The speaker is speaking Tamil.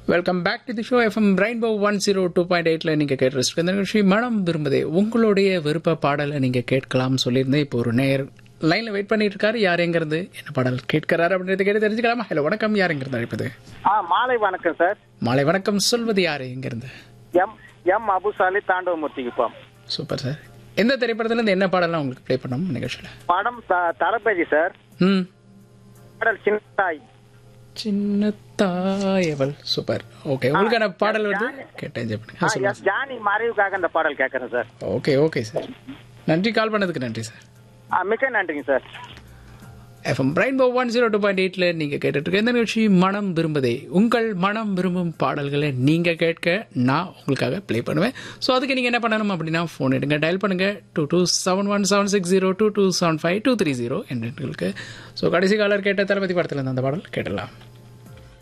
welcome back to the show FM rainbow one zero two point எயிட்ல நீங்க கேட்டு இந்த நிகழ்ச்சி மனம் விரும்புதே உங்களுடைய விருப்ப பாடலை நீங்க கேட்கலாம் சொல்லியிருந்தேன் இப்போ ஒரு நேர் லைன்ல வெயிட் பண்ணிட்டு இருக்காரு யார் எங்கிருந்து என்ன பாடல் கேட்கிறாரு அப்படின்றத கேட்டு தெரிஞ்சுக்கலாமா ஹலோ வணக்கம் யார் எங்கிருந்து அழைப்பது ஆ மாலை வணக்கம் சார் மாலை வணக்கம் சொல்வது யாரு எங்கிருந்து M M Abusali Thandavamoorthikuppam super sir எந்த திரைப்படத்துல இருந்து என்ன பாடலாம் உங்களுக்கு ப்ளே பண்ணோம் நிகழ்ச்சியில படம் த- தளபதி சார் ம் பாடல் சின்னத்தாய் சின்ன தாயவள் சூப்பர் ஓகே உங்களுக்கான பாடல் வந்து கேட்டு என்ஜாய் பண்ணுங்க ஆ, ஆ, சொல்லுங்க எஸ் ஜானி மறைவுக்காக இந்த பாடல் கேட்கறேன் சார் ஓகே ஓகே சார் நன்றி கால் பண்ணதுக்கு நன்றி சார் ஆ, மிக்க நன்றிங்க sir FM rainbow one zero two point எயிட்ல நீங்க கேட்டுட்டு இருக்க இந்த நிகழ்ச்சி மனம் விரும்புதே உங்கள் மனம் விரும்பும் பாடல்களை நீங்க கேட்க நான் உங்களுக்காக ப்ளே பண்ணுவேன் ஸோ அதுக்கு நீங்க என்ன பண்ணணும் அப்படின்னா ஃபோன் எடுங்க டயல் பண்ணுங்க two two seven one seven six zero two two seven five two three zero என்ற எண்களுக்கு ஸோ கடைசி காலர் கேட்ட தளபதி படத்தில் இருந்து அந்த பாடல் கேட்டலாம்